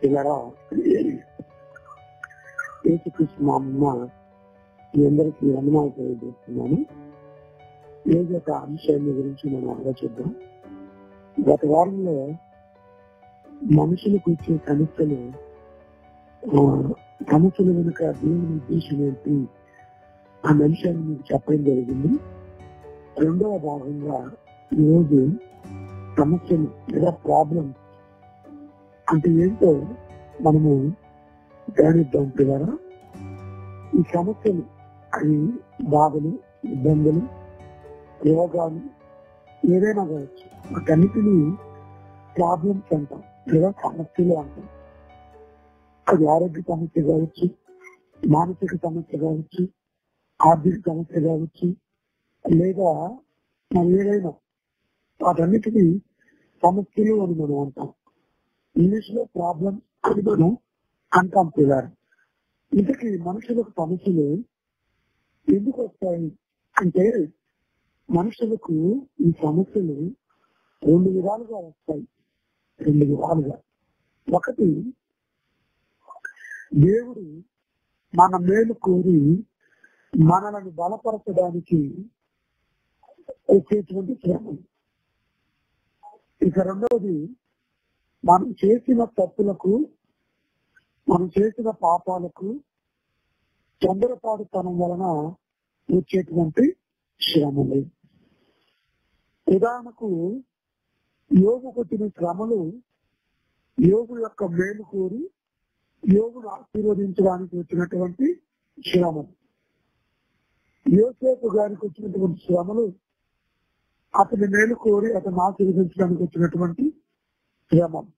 పిల్లరా ఏసుకృష్ణ అమ్మ మీ అందరికీ వందనాలు తెలియజేస్తున్నాను ఏదో ఒక అంశాన్ని గురించి మనం ఆలోచిద్దాం గత వారంలో మనుషులకు వచ్చే సమస్యలు ఆ, సమస్యల వెనుక దేవుని ఉద్దేశం ఏంటి ఆ అంశాన్ని మీకు చెప్పడం జరిగింది రెండవ భాగంగా ఈరోజు సమస్యలు లేదా ప్రాబ్లం అంటే ఏంటో మనము ధ్యానిద్దాం పిల్లరా ఈ సమస్యలు అవి బాధలు ఇబ్బందులు రోగాలు ఏదైనా కావచ్చు వాటన్నిటిని ప్రాబ్లమ్స్ అంటాం లేదా సమస్యలు అంటాం అది ఆరోగ్య సమస్య కావచ్చు మానసిక సమస్య కావచ్చు ఆర్థిక సమస్య కావచ్చు లేదా మరి ఏదైనా వాటన్నిటిని సమస్యలు అని మనం అంటాం ఇంగ్లీష్ లో ప్రాబ్లమ్స్ అని మనం అంటాం పిల్లలు ఇంతకీ మనుషులకు సమస్యలు ఎందుకు వస్తాయి అంటే మనుషులకు ఈ సమస్యలు రెండు విధాలుగా వస్తాయి రెండు విధాలుగా ఒకటి దేవుడు మన మేలు కోరి మనలను బలపరచడానికి వచ్చేటువంటి శ్రమలు ఇక రెండవది మనం చేసిన తప్పులకు మనం చేసిన పాపాలకు తొందరపాటుతనం వలన వచ్చేటువంటి శ్రమలు ఉదాహరణకు యోగు కొట్టిన శ్రమలు యోగు యొక్క మేలు కోరి యోగును ఆశీర్వదించడానికి వచ్చినటువంటి శ్రమలు యోసేపు గారికి వచ్చినటువంటి శ్రమలు అతని మేలు కోరి అతను ఆశీర్వదించడానికి వచ్చినటువంటి శ్రమలు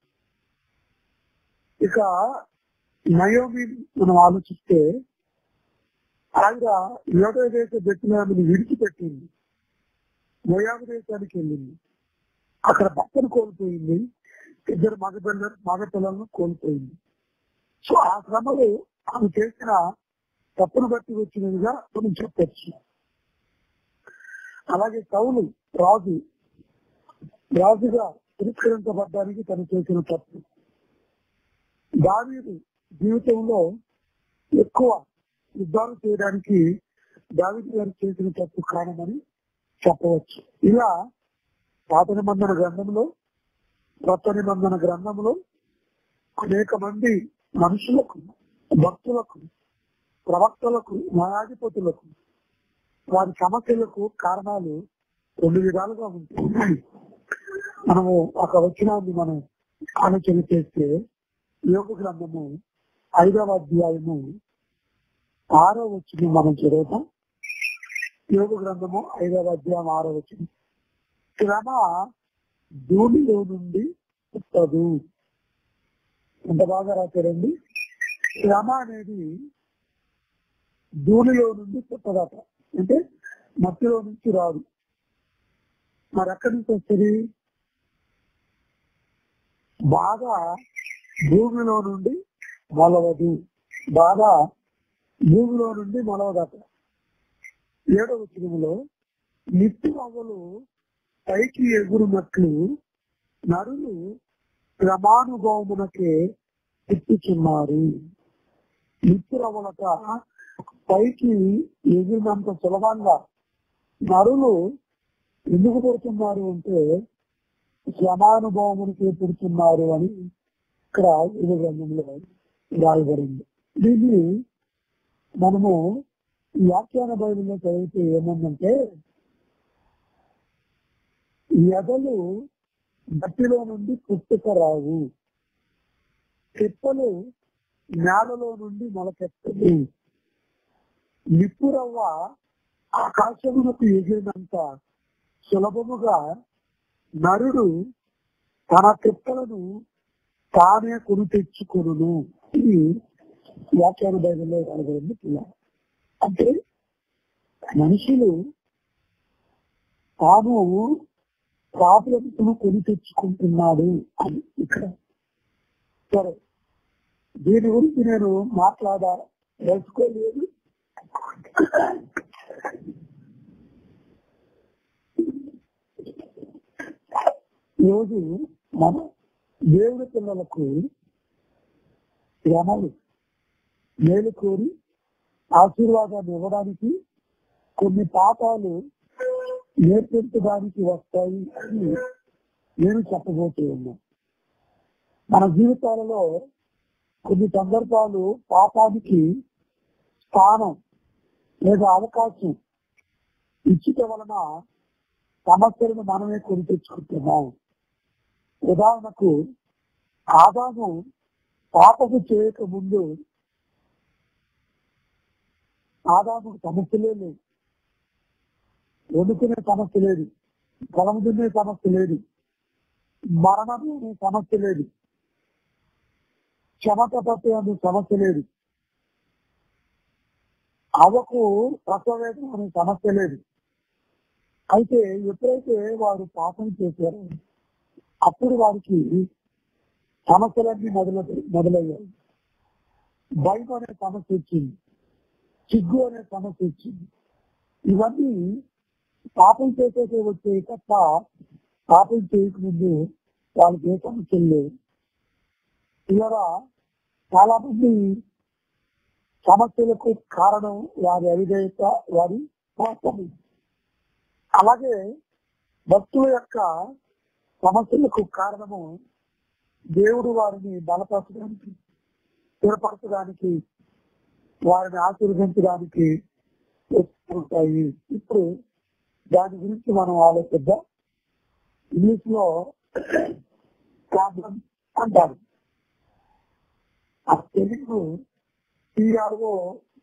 ఇక నయోమి మనం ఆలోచిస్తే ఆవిడ యోగ దేశ బెట్టినామిని విడిచిపెట్టింది మోయాబు దేశానికి వెళ్ళింది అక్కడ భర్తను కోల్పోయింది ఇద్దరు మగపిల్ల మగ పిల్లలను కోల్పోయింది సో ఆ శ్రమలు ఆమె చేసిన తప్పును బట్టి వచ్చినదిగా మనం చెప్పచ్చు అలాగే కవులు రాజు రాజుగా తిరస్కరించబడ్డానికి తను చేసిన తప్పు దావీదు జీవితంలో ఎక్కువ యుద్ధాలు చేయడానికి దావీదు గారు చేసిన తప్పు కారణమని చెప్పవచ్చు ఇలా పాత నిబంధన గ్రంథంలో కొత్త నిబంధన గ్రంథంలో అనేక మంది మనుషులకు భక్తులకు ప్రవక్తలకు న్యాయాధిపతులకు వారి సమస్యలకు కారణాలు రెండు విధాలుగా ఉంటాయి మనము ఒక వచనాన్ని మనం ఆలోచన చేస్తే యోగ గ్రంథము ఐదవ అధ్యాయము ఆరో వచ్చిన మనం చదువుతాం యోగ గ్రంథము ఐదవ అధ్యాయం ఆరో వచ్చిన శ్రమ భూమిలో నుండి పుట్టదు ఎంత బాగా రాశారండి శ్రమ అనేది భూమిలో నుండి పుట్టదట అంటే మట్టిలో నుంచి రాదు మరి ఎక్కడి నుంచి వస్తుంది బాగా భూమిలో నుండి మొలవదు బాగా భూమిలో నుండి మొలవదట ఏడవ చిరుములో నిప్పు అవ్వలు పైకి ఎగురున్నట్లు నరులు క్రమానుభవమునకే ఎత్తుచున్నారు నిప్పు రవ్వలట పైకి ఎగిరినంత సులభంగా నరులు ఎందుకు పుడుతున్నారు అంటే శ్రమానుభవమునికి పుడుతున్నారు అని ఇక్కడ ఇది గ్రంథంలో రాయబడింది దీన్ని మనము ఈ వ్యాఖ్యాన బయలులో చదివితే ఏముందంటే ఎదలు మట్టిలో నుండి పుట్టుక రావు తిప్పలు నేలలో నుండి మొలకెత్తదు నిప్పురవ్వ ఆకాశమునకు ఎగిరినంత సులభముగా నరుడు తన తిప్పలను తానే కొని తెచ్చుకొనును ఇది వ్యాఖ్యాన బైబిల్లో రాయబడింది పిల్ల అంటే మనుషులు తాను ప్రాబ్లమ్స్ ను కొని తెచ్చుకుంటున్నాడు అని ఇక్కడ సరే దీని గురించి నేను మాట్లాడా తెలుసుకోలేదు రోజు మన దేవుడి పిల్లలకు శ్రమలు మేలు కోరి ఆశీర్వాదాన్ని ఇవ్వడానికి కొన్ని పాఠాలు నేర్పించడానికి వస్తాయి అని నేను చెప్పబోతూ ఉన్నా మన జీవితాలలో కొన్ని సందర్భాలు పాపానికి స్థానం లేదా అవకాశం ఇచ్చుట వలన సమస్యలను మనమే కొని తెచ్చుకుంటున్నాం ఉదాహరణకు ఆదాము పాపము చేయక ముందు ఆదాముకు సమస్యలే లేవు వండుకునే సమస్య లేదు పొలం దున్నే సమస్య లేదు మరణం అనే సమస్య లేదు చెమట పట్టే అనే సమస్య లేదు అవకు ప్రసవేదన అనే సమస్య లేదు అయితే ఎప్పుడైతే వారు పాపం చేశారో అప్పుడు వారికి సమస్యలన్నీ మొదలు మొదలయ్యాయి భయం అనే సమస్య వచ్చింది సిగ్గు అనే సమస్య వచ్చింది ఇవన్నీ పాపం చేసేసే వచ్చే తప్ప పాపం చేయకముందు వాళ్ళకి ఏ సమస్యలు లేవు ఇలా చాలా మంది సమస్యలకు కారణం వారి అవిధేయత వారి పాపము అలాగే భక్తుల యొక్క సమస్యలకు కారణము దేవుడు వారిని బలపరచడానికి స్థిరపరచడానికి వారిని ఆశీర్వదించడానికి ఉంటాయి ఇప్పుడు దాని గురించి మనం ఆలోచిద్దాం ఇంగ్లీష్ లో ప్రాబ్లం అంటారు ఆ తెలుగు టిఆర్ఓ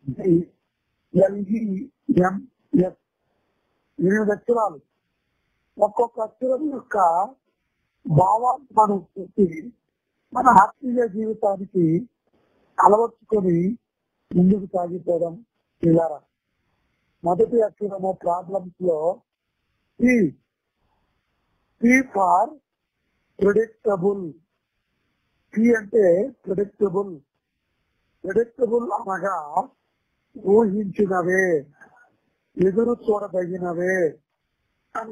ఎల్ఈఎంఎస్ ఎనిమిది అక్షరాలు ఒక్కొక్క అక్షరం యొక్క భావాన్ని మనం చూసి మన ఆత్మీయ జీవితానికి అలవర్చుకొని ముందుకు సాగిపోవడం ఇలా మొదటి అక్షరము ప్రాబ్లమ్స్ లో P P for predictable P అంటే ప్రొడిక్టబుల్ ప్రొడిక్టబుల్ అనగా ఊహించినవే ఎదురు చూడదగినవే అని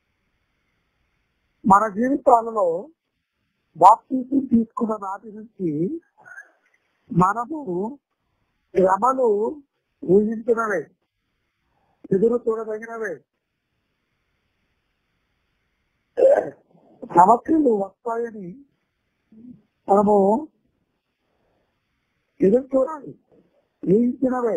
మన జీవితాలలో బాప్తీసం తీసుకున్న నాటి నుంచి మనము శ్రమలు ఊహించినవే ఎదురు చూడదగినవే సమస్యలు వస్తాయని మనము ఎదురు చూడాలి ఊహించినవే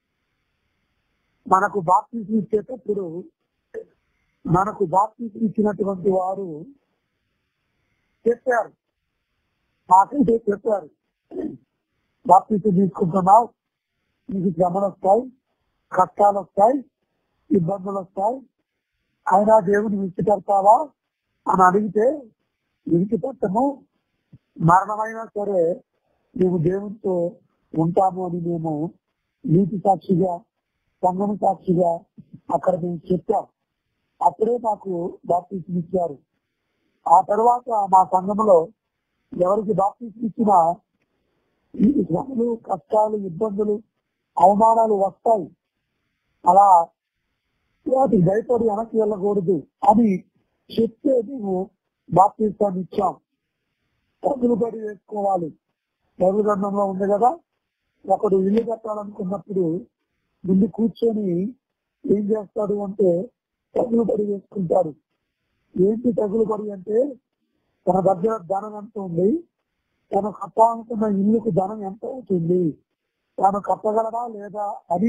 మనకు బాప్తీసం ఇచ్చేటప్పుడు మనకు బాప్తీసం ఇచ్చినటువంటి వారు చెప్పారు మాకైతే చెప్పారు బాప్తీసం తీసుకుంటున్నావు నీకు శ్రమలు వస్తాయి కష్టాలు వస్తాయి ఇబ్బందులు వస్తాయి అయినా దేవుని విడిచిపెడతావా అని అడిగితే విడిచిపెట్టము మరణమైనా సరే మేము దేవునితో ఉంటాము అని మేము నీతి సాక్షిగా సంగమ సాక్షిగా అక్కడ మేము చెప్పాం అప్పుడే మాకు బాప్తీసం ఇచ్చారు ఆ తర్వాత మా సంఘంలో ఎవరికి బాప్తీసం ఇచ్చినా ఈ శ్రమలు కష్టాలు ఇబ్బందులు అవమానాలు వస్తాయి అలా వాటికి భయపడి వెనక్కి వెళ్ళకూడదు అని చెప్తే మేము బాప్తీసాన్ని ఇచ్చాం తగులు పడి వేసుకోవాలి తగులు గ్రంథంలో ఉంది కదా ఒకడు ఇల్లు కట్టాలనుకున్నప్పుడు ముందు కూర్చొని ఏం చేస్తాడు అంటే తగులు పడి వేసుకుంటాడు ఏంటి తగులు పడి అంటే తన దగ్గర ధనం ఎంత ఉంది తను కట్టాలనుకున్న ఇల్లుకు ధనం ఎంత అవుతుంది తాను కట్టగలడా లేదా అని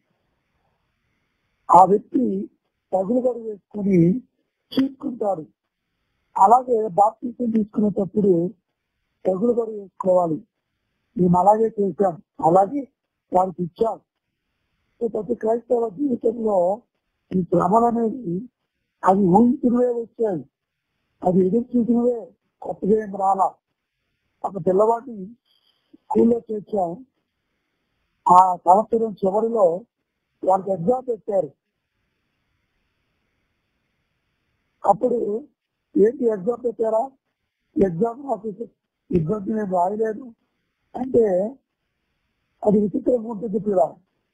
ఆ వ్యక్తి తగులు పడి వేసుకుని చూసుకుంటాడు అలాగే బాప్తీసం తీసుకునేటప్పుడు తగులు పడి వేసుకోవాలి మేము అలాగే చేశాం అలాగే వారికి ఇచ్చాం సో ప్రతి క్రైస్తవ జీవితంలో ఈ శ్రమలు అనేది అవి ఊహించినవే వచ్చాయి అది ఎదురు చూసినవే కొత్తగా ఏం రాలా ఒక పిల్లవాడిని స్కూల్లో చేర్చాం ఆ సంవత్సరం చివరిలో వాళ్ళకి ఎగ్జామ్ పెట్టారు అప్పుడు ఏంటి ఎగ్జామ్ పెట్టారా ఎగ్జామ్ ఆఫీసర్ ఇబ్బంది నేను రాయలేదు అంటే అది విచిత్రంగా ఉంటుంది కూడా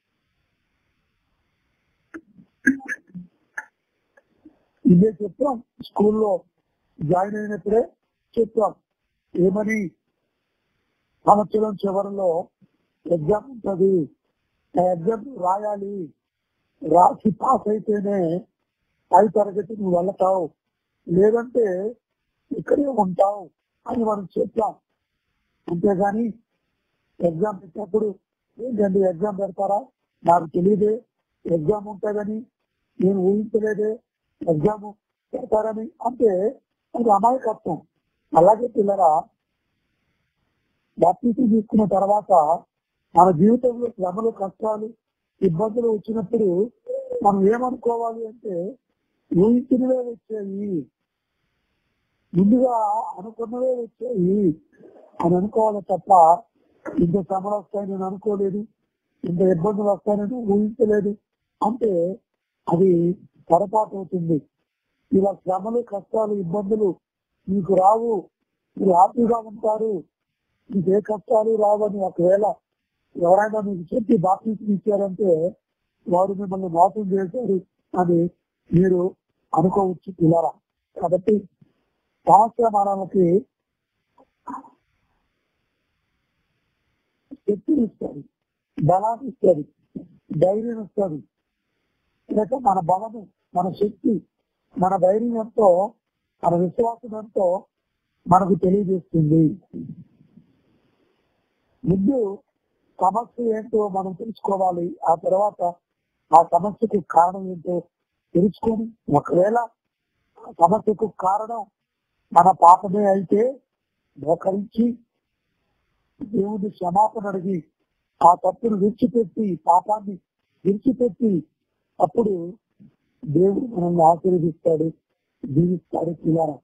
ఇదే చెప్తాం స్కూల్లో జాయిన్ అయినప్పుడే చెప్తాం ఏమని సంవత్సరం చివరిలో ఎగ్జామ్ ఉంటది ఆ ఎగ్జామ్ రాయాలి రాసి పాస్ అయితేనే పై తరగతి నువ్వు వెళ్తావు లేదంటే ఇక్కడే ఉంటావు అని మనం చెప్పాం అంతేగాని ఎగ్జామ్ పెట్టినప్పుడు ఏంటండి ఎగ్జామ్ పెడతారా నాకు తెలియదే ఎగ్జామ్ ఉంటుందని నేను ఊహించలేదే ఎగ్జామ్ పెడతారని అంటే అది అమాయకత్వం అలాగే పిల్లరా బాప్తీసం తీసుకున్న తర్వాత మన జీవితంలో శ్రమలు కష్టాలు ఇబ్బందులు వచ్చినప్పుడు మనం ఏమనుకోవాలి అంటే ఊహించినవే వచ్చాయి ముందుగా అనుకున్నవే వచ్చాయి అని అనుకోవాలి తప్ప ఇంత శ్రమలు వస్తాయని నేను అనుకోలేదు ఇంత ఇబ్బందులు వస్తాయని ఊహించలేదు అంటే అది పొరపాటు అవుతుంది ఇలా శ్రమలు కష్టాలు ఇబ్బందులు మీకు రావు మీరు హ్యాపీగా ఉంటారు మీకు ఏ కష్టాలు రావని ఒకవేళ ఎవరైనా మీకు చెప్పి బాప్తీసం ఇచ్చారంటే వారు మిమ్మల్ని మోసం చేశారు అని మీరు అనుకోవచ్చు పిల్లరా కాబట్టి సంవత్సరమానాలకి శక్తిని ఇస్తుంది బలాన్ని ఇస్తుంది ధైర్యం ఇస్తుంది లేక మన బలము మన శక్తి మన ధైర్యం ఎంతో మన విశ్వాసం ఎంతో మనకు తెలియజేస్తుంది ముందు సమస్య ఏంటో మనం తెలుసుకోవాలి ఆ తర్వాత ఆ సమస్యకు కారణం ఏంటో తెలుసుకొని ఒకవేళ ఆ సమస్యకు కారణం మన పాపమే అయితే మోకరించి దేవుని క్షమాపణ అడిగి ఆ తప్పును విడిచిపెట్టి పాపాన్ని విడిచిపెట్టి అప్పుడు దేవుడు మనల్ని ఆశీర్వదిస్తాడు జీవిస్తాడు పిల్లరా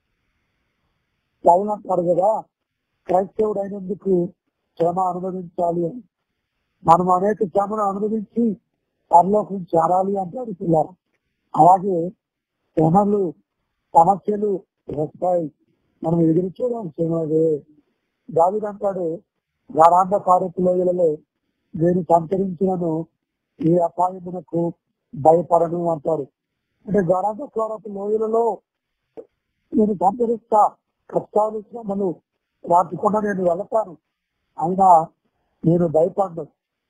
పౌలు అంటాడు కదా క్రైస్తవుడు అయినందుకు శ్రమ అనుభవించాలి అని మనం అనేక శ్రమను అనుభవించి పరలోకం చేరాలి అంటాడు పిల్లరా అలాగే శ్రమలు సమస్యలు వస్తాయి మనం ఎదురు చూడాల్సినదే దావిది అంటాడు గాఢాంధ కార్యక్రమాలలో నేను సంచరించినను ఏ అపాయమునకు భయపడను అంటాడు అంటే గాఢాంధ కారపు లోయలలో నేను సంచరిస్తా కష్టాలు శ్రమలు రాకుండా నేను వెళతాను అయినా నేను భయపడ్ను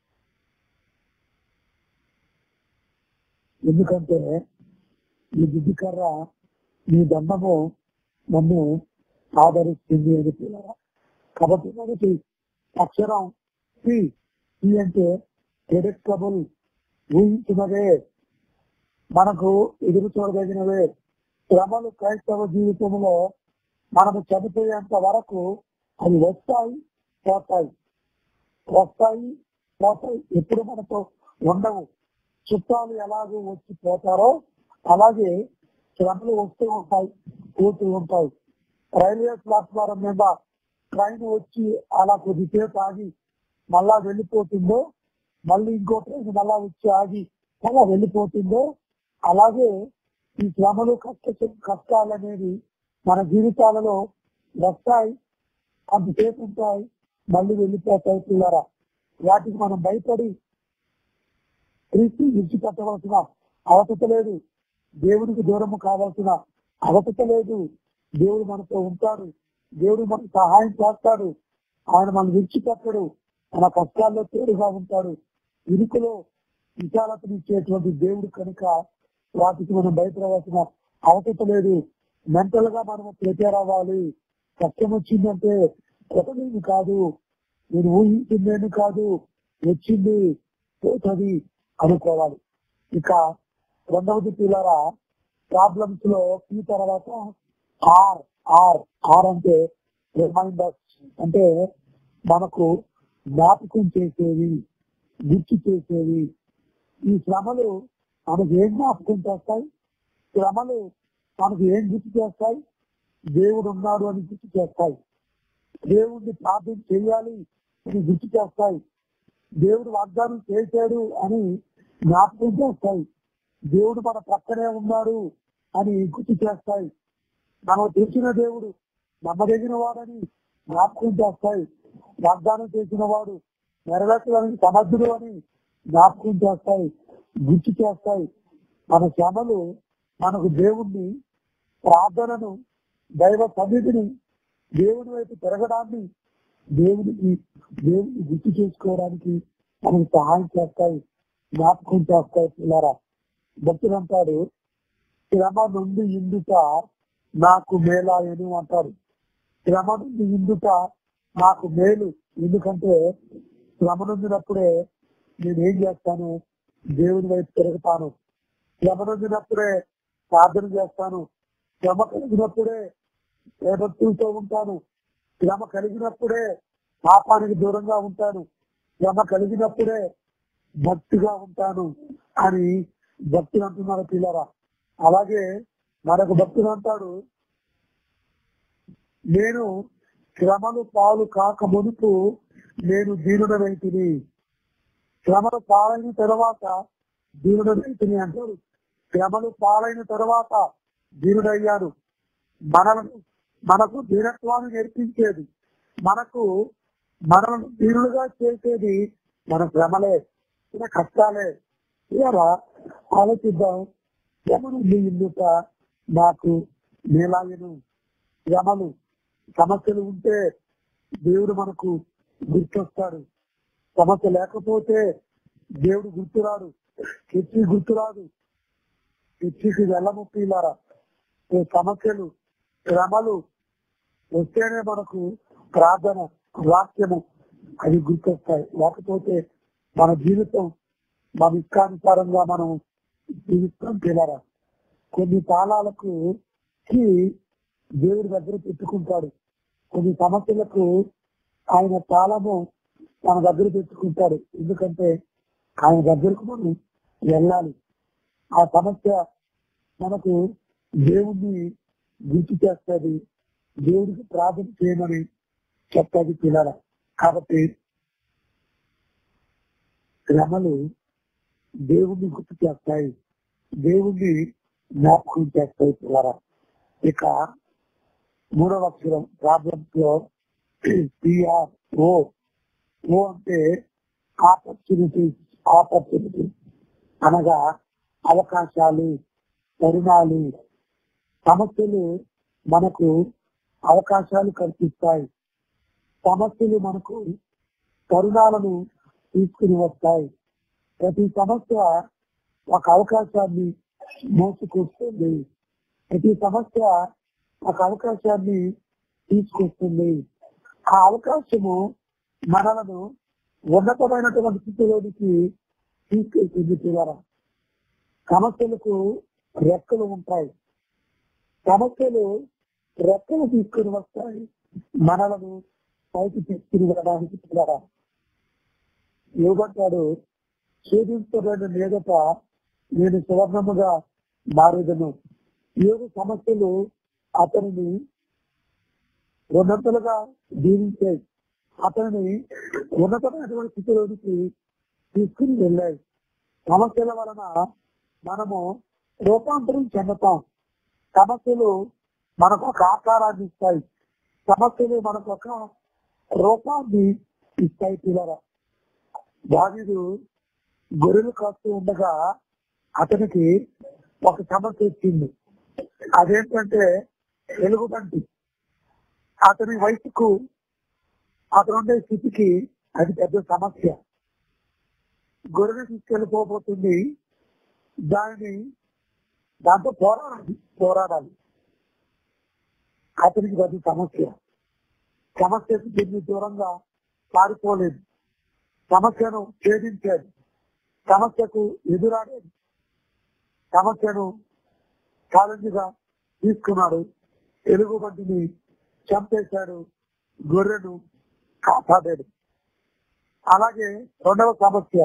ఎందుకంటే ఈ దిద్దుకర్ర ఈ దండము నన్ను ఆదరిస్తుంది అని పిల్లరా కాబట్టి మొదటి అక్షరం సి సి అంటే ప్రెడిక్టబుల్ ఊహించినవే మనకు ఎదురు చూడదగినవే శ్రమలు క్రైస్తవ జీవితంలో మనము చనిపోయేంత వరకు అవి వస్తాయి పోతాయి వస్తాయి పోతాయి ఎప్పుడు మనతో ఉండవు చుట్టాలు ఎలాగో వచ్చి పోతారో అలాగే శ్రమలు వస్తూ ఉంటాయి పోతూ ఉంటాయి రైల్వే ప్లాట్ఫారం మీద ట్రైన్ వచ్చి అలా కొద్దిసేపు ఆగి మళ్ళా వెళ్ళిపోతుందో మళ్ళీ ఇంకో ట్రైన్ మళ్ళా వచ్చి ఆగి అలా వెళ్ళిపోతుందో అలాగే ఈ శ్రమలు కష్ట కష్టాలు అనేవి మన జీవితాలలో వస్తాయి అంతసేపు ఉంటాయి మళ్ళీ వెళ్ళిపోతాయి పిల్లరా వాటికి మనం భయపడి క్రీస్తు విడిచిపెట్టవలసిన అవసరం లేదు దేవుడికి దూరము కావాల్సిన అవసరం లేదు దేవుడు మనతో ఉంటాడు దేవుడు మనకు సహాయం చేస్తాడు ఆయన మనం విడిచిపెట్టడు మన కష్టాల్లో తోడుగా ఉంటాడు ఇరుకులో విశాలతనిచ్చేటువంటి దేవుడు కనుక వాటికి మనం భయపడవలసిన అవసరం లేదు మెంటల్ గా మనం ప్రిపేర్ అవ్వాలి కష్టం వచ్చిందంటే కొత్తదేమి కాదు నేను ఊహించిందేమి కాదు వచ్చింది పోతుంది అనుకోవాలి ఇక రెండవది పిల్లరా ప్రాబ్లమ్స్ లో ఈ తర్వాత ఆర్ ఆర్ ఆర్ అంటే రిమైండర్స్ అంటే మనకు జ్ఞాపకం చేసేవి గుర్తు చేసేవి ఈ శ్రమలు మనకు ఏం జ్ఞాపకం చేస్తాయి శ్రమలు మనకు ఏం గుర్తు చేస్తాయి దేవుడు ఉన్నాడు అని గుర్తు చేస్తాయి దేవుడిని ప్రార్థన చేయాలి అని గుర్తు చేస్తాయి దేవుడు వాగ్దానం చేశాడు అని జ్ఞాపకం చేస్తాయి దేవుడు మన పక్కనే ఉన్నాడు అని గుర్తు చేస్తాయి మనం తెలిసిన దేవుడు నమ్మదగిన వాడని జ్ఞాపకం చేస్తాయి వాగ్దానం చేసిన వాడు నెరవేర్చడానికి సమర్థుడు అని జ్ఞాపకం చేస్తాయి గుర్తు చేస్తాయి మన శ్రమలు మనకు దేవుణ్ణి ప్రార్థనను దైవ సన్నిధిని దేవుని వైపు తిరగడాన్ని దేవుడికి దేవుడిని గుర్తు చేసుకోవడానికి మనకు సహాయం చేస్తాయి జ్ఞాపకం చేస్తాయి పిల్లరా భక్తులు అంటాడు శ్రమ నుండి ఇందుట నాకు మేలాయను అంటారు శ్రమ నుండి ఇందుట నాకు మేలు ఎందుకంటే శ్రమ నొందినప్పుడే నేను ఏం చేస్తాను దేవుని వైపు తిరుగుతాను శ్రమ నొందినప్పుడే ప్రార్థన చేస్తాను శ్రమ కలిగినప్పుడే భక్తులతో ఉంటాను శ్రమ కలిగినప్పుడే పాపానికి దూరంగా ఉంటాను శ్రమ కలిగినప్పుడే భక్తిగా ఉంటాను అని భక్తులు అంటున్నారు పిల్లరా అలాగే మరొక భక్తులు అంటాడు నేను శ్రమలు పాలు కాక మునుపు నేను దీనుడనైతిని శ్రమలు పాలైన తర్వాత దీనుడనైతిని అంటాడు శ్రమలు పాలైన తర్వాత దీనుడయ్యాను మనలను మనకు దీనత్వాన్ని నేర్పించేది మనకు మనల్ని దీనులుగా చేసేది మన శ్రమలే మన కష్టాలే ఇలా ఆలోచిద్దాం శ్రమ నుండి ఇందుక నాకు మేలాయను శ్రమలు సమస్యలు ఉంటే దేవుడు మనకు గుర్తొస్తాడు సమస్య లేకపోతే దేవుడు గుర్తురాడు తెచ్చి గుర్తురాదు తెచ్చికి వెళ్ళముప్పిలారా ఈ సమస్యలు శ్రమలు వస్తేనే మనకు ప్రార్థన వాక్యము అవి గుర్తొస్తాయి లేకపోతే మన జీవితం మన ఇష్టానుసారంగా మనం జీవిస్తాం పిల్లరా కొన్ని తాళాలకు కి దేవుడి దగ్గర పెట్టుకుంటాడు కొన్ని సమస్యలకు ఆయన తాళము మన దగ్గర పెట్టుకుంటాడు ఎందుకంటే ఆయన దగ్గరకు మనం వెళ్ళాలి ఆ సమస్య మనకు దేవుణ్ణి గుర్తు చేస్తుంది దేవుడికి ప్రార్థన చేయమని చెప్తాది పిల్లల కాబట్టి శ్రమలు దేవుణ్ణి గుర్తు చేస్తాయి దేవుణ్ణి జ్ఞాపకం చేస్తాయి పిల్లరా ఇక మూడవ అక్షరం ప్రాబ్లమ్స్ లో పిఆర్ ఓ ఓ అంటే ఆపర్చునిటీ ఆపర్చునిటీ అనగా అవకాశాలు తరుణాలు సమస్యలు మనకు అవకాశాలు కల్పిస్తాయి సమస్యలు మనకు తరుణాలను తీసుకుని వస్తాయి ప్రతి సమస్య ఒక అవకాశాన్ని మోసుకొస్తుంది ప్రతి సమస్య ఒక అవకాశాన్ని తీసుకొస్తుంది ఆ అవకాశము మనలను ఉన్నతమైనటువంటి స్థితిలోనికి తీసుకెళ్తుంది పిల్లరా సమస్యలకు రెక్కలు ఉంటాయి సమస్యలు రెక్కలు తీసుకుని వస్తాయి మనలను పైకి తీసుకుని వెళ్ళడానికి పిల్లరా ఏమంటాడు ఛేదించబడిన మీదట నేను సువర్ణముగా మారేదను ఏడు సమస్యలు అతనిని ఉన్నతలుగా దీవించాయి అతనిని ఉన్నతమైనటువంటి స్థితిలోనికి తీసుకుని వెళ్ళాయి సమస్యల వలన మనము రూపాంతరం చెందుతాం సమస్యలు మనకు ఒక ఆకారాన్ని ఇస్తాయి సమస్యలు మనకు ఒక రూపాన్ని ఇస్తాయి పిల్లరా దావీదు గొర్రెలు కాస్తూ ఉండగా అతనికి ఒక సమస్య వచ్చింది అదేంటంటే ఎలుగుబంటి అతని వయసుకు అతను ఉండే స్థితికి అది పెద్ద సమస్య గొర్రెని తీసుకెళ్ళిపోబోతుంది దానిని దాంతో పోరాడాలి పోరాడాలి అతనికి పెద్ద సమస్య సమస్యకు దీన్ని దూరంగా పారిపోలేదు సమస్యను ఛేదించాడు సమస్యకు ఎదురాడాడు సమస్యను ఛాలెంజ్ గా తీసుకున్నాడు ఎలుగుబంటిని చంపేశాడు గొర్రెను కాపాడాడు అలాగే రెండవ సమస్య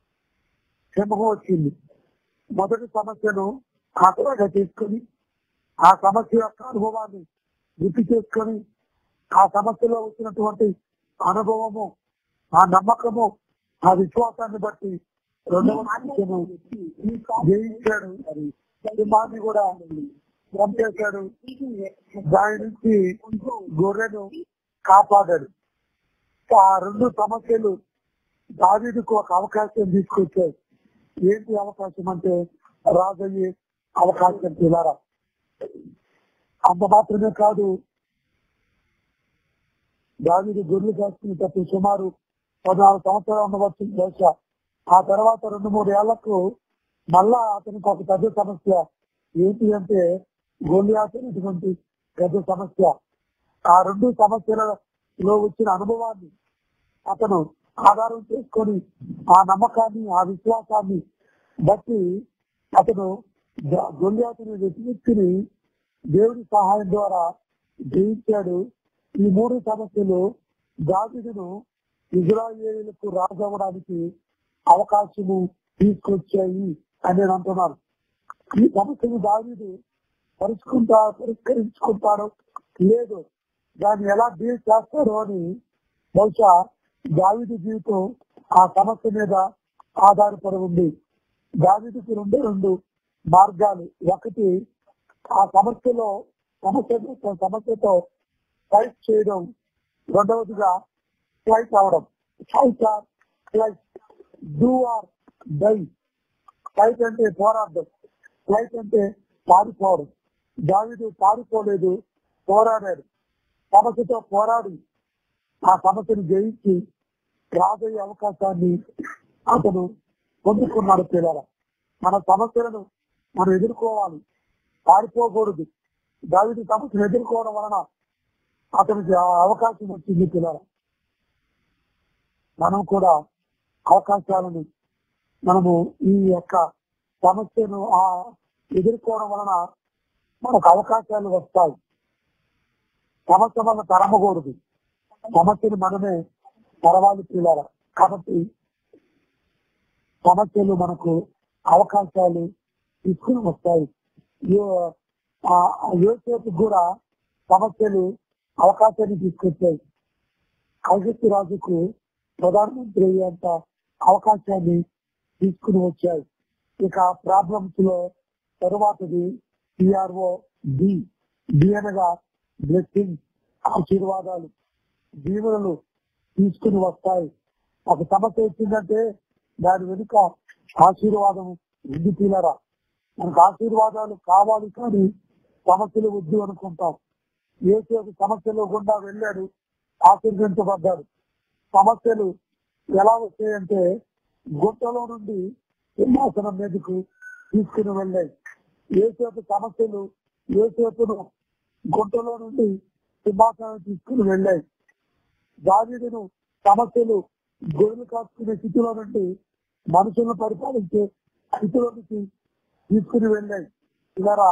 సింహం వచ్చింది మొదటి సమస్యను ఆసరాగా తీసుకొని ఆ సమస్య యొక్క అనుభవాన్ని గుర్తు చేసుకొని ఆ సమస్యలో వచ్చినటువంటి అనుభవము ఆ నమ్మకము ఆ విశ్వాసాన్ని బట్టి రెండవ సమస్యను జయించాడు సింహాన్ని కూడా చంపేశాడు దాని నుంచి గొర్రెను కాపాడాడు ఆ రెండు సమస్యలు దావీదుకు ఒక అవకాశం తీసుకొచ్చాయి ఏంటి అవకాశం అంటే రాజయ్యే అవకాశం పిల్లరా అంత మాత్రమే కాదు దావిది గొర్రెలు కాసుకునేటప్పుడు సుమారు పద్నాలుగు సంవత్సరాలు ఉండవచ్చు బహుశా ఆ తర్వాత రెండు మూడు ఏళ్లకు మళ్ళా అతనికి ఒక పెద్ద సమస్య ఏంటి అంటే గోలియాత్ అనేటువంటి పెద్ద సమస్య ఆ రెండు సమస్యలలో వచ్చిన అనుభవాన్ని అతను ఆధారం చేసుకొని ఆ నమ్మకాన్ని ఆ విశ్వాసాన్ని బట్టి అతను గొల్యాతుని వ్యక్తిని దేవుడి సహాయం ద్వారా జయించాడు ఈ మూడు సమస్యలు దావిదును ఇజ్రాయేలుకు రాజవ్వడానికి అవకాశము తీసుకొచ్చాయి అని నేను అంటున్నాను ఈ సమస్యను దావీదు పరుచుకుంటా పరిష్కరించుకుంటాడు లేదు దాన్ని ఎలా డీల్ చేస్తారో అని బహుశా దావిది జీవితం ఆ సమస్య మీద ఆధారపడి ఉంది దావిదికి రెండు రెండు మార్గాలు ఒకటి ఆ సమస్యలో సమస్య సమస్యతో ఫైట్ చేయడం రెండవదిగా ఫ్లైట్ అవడం fight or flight do or die fight అంటే పోరాడడం ఫ్లైట్ అంటే పారిపోవడం దావిదు పారిపోలేదు పోరాడాడు సమస్యతో పోరాడి ఆ సమస్యను జయించి రాబోయే అవకాశాన్ని అతను పొందుకున్నాడు పిల్లల మన సమస్యలను మనం ఎదుర్కోవాలి పారిపోకూడదు దావిది సమస్యను ఎదుర్కోవడం వలన అతనికి ఆ అవకాశం వచ్చింది పిల్లల మనం కూడా అవకాశాలను మనము ఈ యొక్క సమస్యను ఆ ఎదుర్కోవడం వలన మనకు అవకాశాలు వస్తాయి సమస్య వల్ల తరమకూడదు సమస్యను మనమే తరవాలి పిల్లల కాబట్టి సమస్యలు మనకు అవకాశాలు తీసుకుని వస్తాయి యో- ఆ యోసేపు కూడా సమస్యలు అవకాశాన్ని తీసుకొచ్చాయి కౌశక్తి రాజుకు ప్రధానమంత్రి అయ్యేంత అవకాశాన్ని తీసుకుని వచ్చాయి ఇక ప్రాబ్లమ్స్ లో తరువాతది పిఆర్ఓ డి డి అనగా బ్లెస్సింగ్ ఆశీర్వాదాలు దీవెనలు తీసుకుని వస్తాయి ఒక సమస్య వచ్చిందంటే దాని వెనుక ఆశీర్వాదం ఉంది తీలరా మనకు ఆశీర్వాదాలు కావాలి కానీ సమస్యలు వద్దు అనుకుంటాం ఏసేపు సమస్యలు గుండా వెళ్ళాడు ఆశీర్వదించబడ్డాడు సమస్యలు ఎలా వస్తాయంటే గుట్టలో నుండి సింహాసనం మీదకు తీసుకుని వెళ్ళాయి ఏసేపు సమస్యలు ఏసేపును గుట్టలో నుండి సింహాసనం తీసుకుని వెళ్ళాయి దావీదును సమస్యలు గొర్రెలు కాచుకునే స్థితిలో నుండి మనుషులను పరిపాలించే స్థితిలోనికి తీసుకుని వెళ్ళాయి ఇలా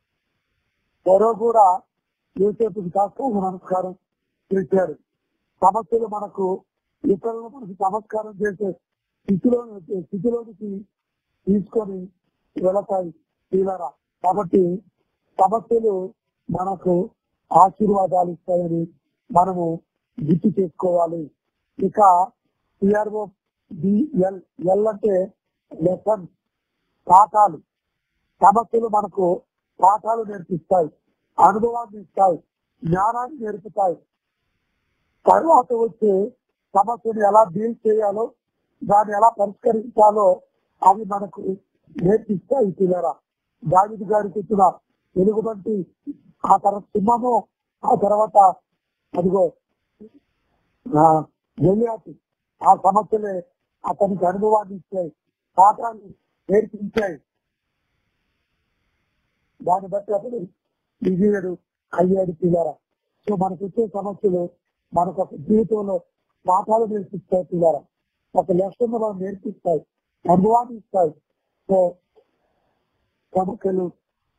ఎవరో కూడా యోసేపుకి కాస్త నమస్కారం చేశాడు సమస్యలు మనకు ఇతరులు మనకు నమస్కారం చేసే స్థితిలో స్థితిలోనికి తీసుకొని వెళతాయి తీలరా కాబట్టి సమస్యలు మనకు ఆశీర్వాదాలు ఇస్తాయని మనము గుర్తు చేసుకోవాలి ఇక సిఆర్ఓ బిఎల్ ఎల్ అంటే లెసన్ పాఠాలు సమస్యలు మనకు పాఠాలు నేర్పిస్తాయి అనుభవాన్ని ఇస్తాయి జ్ఞానాన్ని నేర్పుతాయి తర్వాత వచ్చే సమస్యను ఎలా డీల్ చేయాలో దాన్ని ఎలా పరిష్కరించాలో అవి మనకు నేర్పిస్తాయి పిల్లరా దావిది గారికి వచ్చిన వెలుగుబంటి ఆ తర్వాత సింహము ఆ తర్వాత అదిగో ఆ, గొలియాతు ఆ సమస్యలే అతనికి అనుభవాన్ని ఇచ్చాయి పాఠాన్ని నేర్పించాయి దాన్ని బట్టి అతను విజయుడు అయ్యాడు పిల్లరా సో మనకు వచ్చే సమస్యలు మనకు ఒక జీవితంలో పాఠాలు నేర్పిస్తాయి పిల్లరా ఒక లక్ష్యం మనం నేర్పిస్తాయి అనుభవాన్ని ఇస్తాయి సో సమస్యలు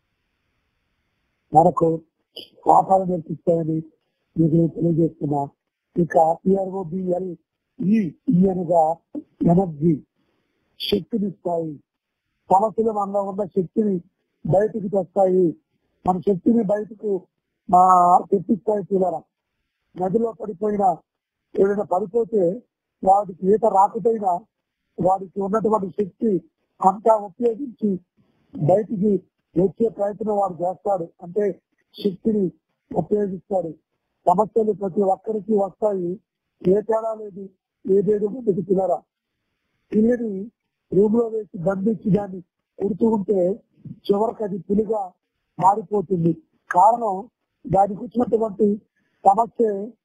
మనకు పాఠాలు నేర్పిస్తాయని మీకు నేను తెలియజేస్తున్నా ఇక పిఆర్ఓబిఎల్ ఈ ఈ అనగా ఎనర్జీ శక్తినిస్తాయి సమస్యలు మనలో ఉన్న శక్తిని బయటికి తెస్తాయి మన శక్తిని బయటకు మా తెప్పిస్తాయి పిల్లల నదిలో పడిపోయిన ఏదైనా పడిపోతే వాడికి ఈత రాకపోయినా వాడికి ఉన్నటువంటి శక్తి అంతా ఉపయోగించి బయటికి వచ్చే ప్రయత్నం వాడు చేస్తాడు అంటే శక్తిని ఉపయోగిస్తాడు సమస్యలు ప్రతి ఒక్కరికి వస్తాయి ఏ తేడా లేదు ఏదేదో ముందుకు పిల్లరా పిల్లని రూమ్ లో వేసి బంధించి దాన్ని కుడుతూ ఉంటే చివరికి అది పులిగా మారిపోతుంది కారణం దానికి వచ్చినటువంటి సమస్య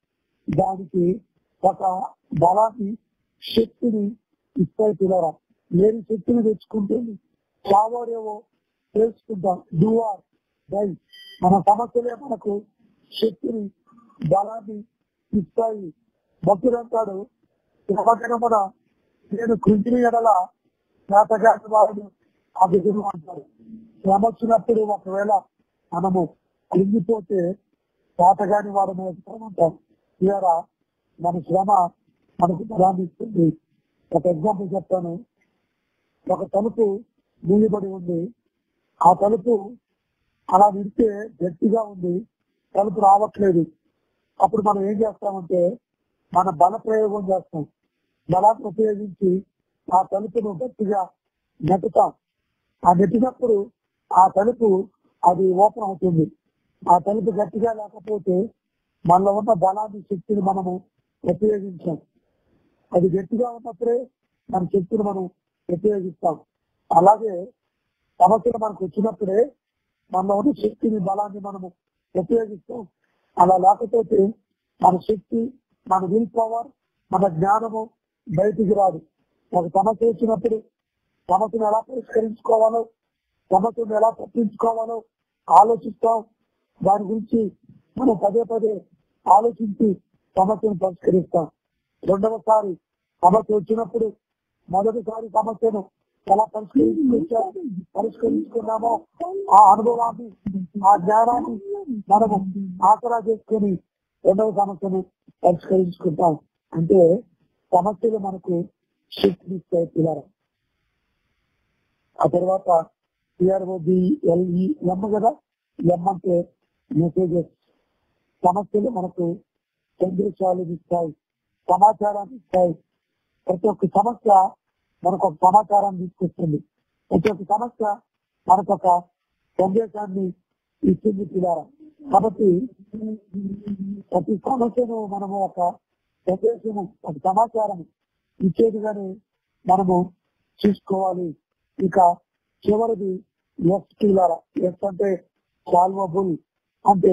దానికి ఒక బలాన్ని శక్తిని ఇస్తాయి పిల్లరా లేని శక్తిని తెచ్చుకుంటుంది చావోరేవో తెలుసుకుంటాం డూ ఆర్ డై మన సమస్యలే మనకు శక్తిని బలాన్ని ఇస్తాయి భక్తుడు అంటాడు మన నేను కృంచిన ఎడల చేతగాని వాడు అభిజుడు అంటారు శ్రమ వచ్చినప్పుడు ఒకవేళ మనము కృంగిపోతే చేతగాని వాడు అంటాం ఇలా మన శ్రమ మనకు బలాన్ని ఇస్తుంది ఒక ఎగ్జాంపుల్ చెప్తాను ఒక తలుపు మూయబడి ఉంది ఆ తలుపు అలా విడితే గట్టిగా ఉంది తలుపు రావట్లేదు అప్పుడు మనం ఏం చేస్తామంటే మన బల ప్రయోగం చేస్తాం బలాన్ని ఉపయోగించి ఆ తలుపును గట్టిగా నెట్టుతాం ఆ నెట్టినప్పుడు ఆ తలుపు అది ఓపెన్ అవుతుంది ఆ తలుపు గట్టిగా లేకపోతే మనలో ఉన్న బలాన్ని శక్తిని మనము ఉపయోగించాం అది గట్టిగా ఉన్నప్పుడే మన శక్తిని మనం ఉపయోగిస్తాం అలాగే సమస్యలు మనకు వచ్చినప్పుడే మనలో ఉన్న శక్తిని బలాన్ని మనము ఉపయోగిస్తాం అలా లేకపోతే మన శక్తి మన విల్ పవర్ మన జ్ఞానము బయటికి రాదు ఒక సమస్య వచ్చినప్పుడు సమస్యను ఎలా పరిష్కరించుకోవాలో సమస్యను ఎలా తప్పించుకోవాలో ఆలోచిస్తాం దాని గురించి మనం పదే పదే ఆలోచించి సమస్యను పరిష్కరిస్తాం రెండవసారి సమస్య వచ్చినప్పుడు మొదటిసారి సమస్యను ఎలా పరిష్కరించుకొచ్చా పరిష్కరించుకున్నామో ఆ అనుభవాన్ని ఆ జ్ఞానాన్ని మనము ఆసరా చేసుకుని రెండవ సమస్యను పరిష్కరించుకుంటాం అంటే సమస్యలు మనకు శక్తినిస్తాయి పిల్లలు ఆ తర్వాత టిఆర్ఓబి ఎల్ఈ ఎమ్ కదా ఎమ్ అంటే మెసేజెస్ సమస్యలు మనకు సందేశాలు ఇస్తాయి సమాచారాన్ని ఇస్తాయి ప్రతి ఒక్క సమస్య మనకు ఒక సమాచారాన్ని తీసుకొస్తుంది ప్రతి ఒక్క సమస్య మనకు ఒక సందేశాన్ని ఇస్తుంది పిల్లల కాబట్టి ప్రతి సమస్యను మనము ఒక సందేశము ఒక సమాచారం ఇచ్చేదిగానే మనము చూసుకోవాలి ఇక చివరిది ఎస్ పిల్లల ఎస్ అంటే సాల్వబుల్ అంటే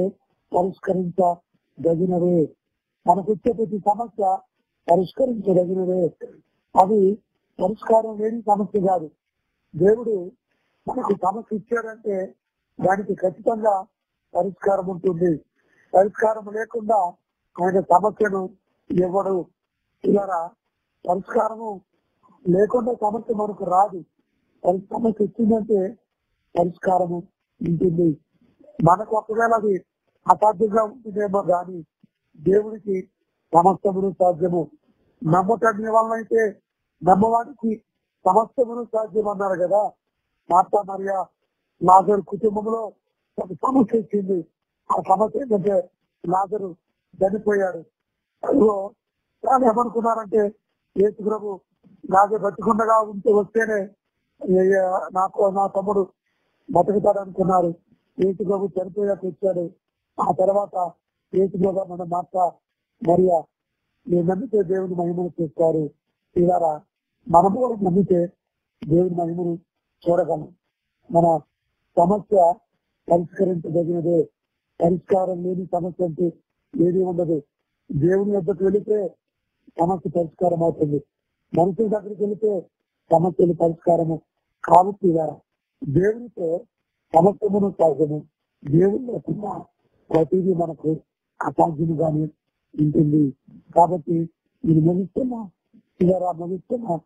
పరిష్కరించదగినవే మనకు వచ్చే ప్రతి సమస్య పరిష్కరించదగినవే అది పరిష్కారం లేని సమస్య కాదు దేవుడు మనకు సమస్య ఇచ్చాడంటే దానికి ఖచ్చితంగా పరిష్కారం ఉంటుంది పరిష్కారం లేకుండా ఆయన సమస్యను ఇవ్వడు ఇలా పరిష్కారము లేకుండా సమస్య మనకు రాదు పరి- సమస్య వచ్చిందంటే పరిష్కారము ఉంటుంది మనకు ఒకవేళ అది అసాధ్యంగా ఉంటుందేమో గాని దేవుడికి సమస్తమును సాధ్యము నమ్మకాన్ని వలన అయితే నమ్మవానికి సమస్తమును సాధ్యం అన్నారు కదా మాతా మరియా లాజరు కుటుంబంలో ఒక సమస్య వచ్చింది ఆ సమస్య ఏంటంటే లాజరు చనిపోయాడు అందులో వాళ్ళు ఏమనుకున్నారంటే యేసు ప్రభు లాజరు బతికుండగా ఉంటే వస్తేనే ఏ- ఏ- నాకు నా తమ్ముడు బతుకుతాడు అనుకున్నారు యేసు ప్రభు చనిపోయాక వచ్చాడు ఆ తర్వాత యేసు ప్రభు మన మాత మరియా మీరు నమ్మితే దేవుని మహిమను చేస్తారు ఇలా మనము కూడా నమ్మితే దేవుని మహిమను చూడగలం మన సమస్య పరిష్కరించదగినదే పరిష్కారం లేని సమస్య అంటే ఏది ఉండదు దేవుని వద్దకు వెళితే సమస్య పరిష్కారం అవుతుంది మనుషుల దగ్గరికి వెళితే సమస్యలు పరిష్కారము కాబట్టి ఇలా దేవునితో సమస్యమును సాధ్యము దేవుని లేకుండా ప్రతిదీ మనకు అసాధ్యముగానే ఉంటుంది కాబట్టి ఇది ముగిస్తున్నా ఇలా ముగిస్తున్నా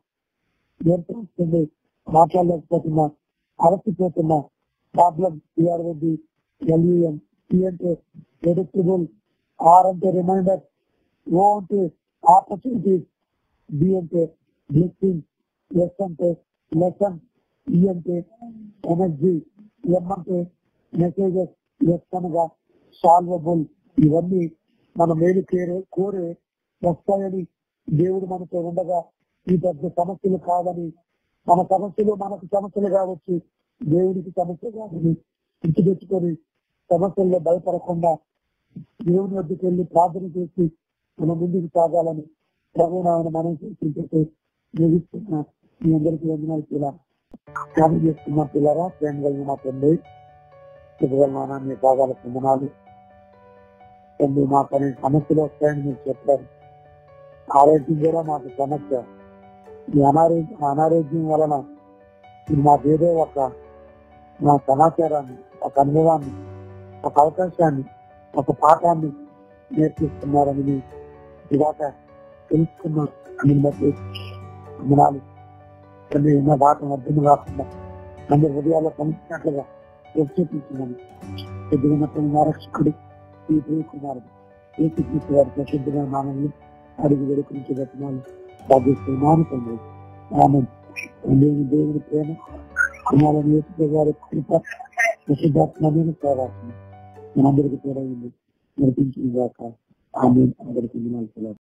ఏర్పడుతుంది మాట్లాడలేకపోతున్నా అరసిపోతున్నా ప్రాబ్లం టిఆర్ఓబి ఎల్ఈఎం టి అంటే ఎడిక్టబుల్ ఆర్ అంటే రిమైండర్ ఓ అంటే ఆపర్చునిటీస్ బి అంటే బ్లెస్సింగ్ ఎస్ అంటే లెసన్ ఈ అంటే ఎనర్జీ ఎం అంటే మెసేజెస్ ఎస్ అనగా సాల్వబుల్ ఇవన్నీ మన మేలు కేరే కోరే వస్తాయని దేవుడు మనతో ఉండగా ఈ పెద్ద సమస్యలు కాదని మన సమస్యలు మనకు సమస్యలు కావచ్చు దేవుడికి సమస్య కాదని ఇంటి పెట్టుకొని సమస్యల్లో భయపడకుండా దేవుని వద్దకు వెళ్ళి ప్రార్థన చేసి మన ముందుకు సాగాలని ప్రభునామని మనం చేసి ముగిస్తున్నా మీ అందరికీ వందనాలు పిల్ల జ్ఞాపకం చేస్తున్న పిల్లరా ప్రేమ కలిగిన తండ్రి శుభగలనా మీ పాదాల వందనాలు తండ్రి మాకు అనేక సమస్యలు వస్తాయని మీరు చెప్పారు ఆరోగ్యం కూడా మాకు సమస్య ఈ అనారోగ్యం అనారోగ్యం వలన మీరు మాకేదో ఒక మా సమాచారాన్ని ఒక అనుభవాన్ని ఒక అవకాశాన్ని ఒక పాఠాన్ని నేర్పిస్తున్నారని మీరు ఇదాక తెలుసుకున్నారు దీన్ని బట్టి వందనాలు తండ్రి ఉన్న పాఠం అర్థం కాకుండా అందరి హృదయాల్లో కలిసినట్లుగా చూపించున్నాను పెద్దగినప్పుడు నారక్షకుడు ఈ ప్రియ కుమారుడు ఈ కృష్ణ వారి ప్రసిద్ధిగా నామల్ని అడిగి వేడుకరించి రత్నాలు సాధిస్తున్నాను తండ్రి ఆమె దేవుని దేవుని ప్రేమ కుమారుని యేసు గారి కృప ప్రసిద్ధాత్మైన ప్రవాసం మనందరికీ తోడైంది నడిపించింది కాక ఆమె అందరికీ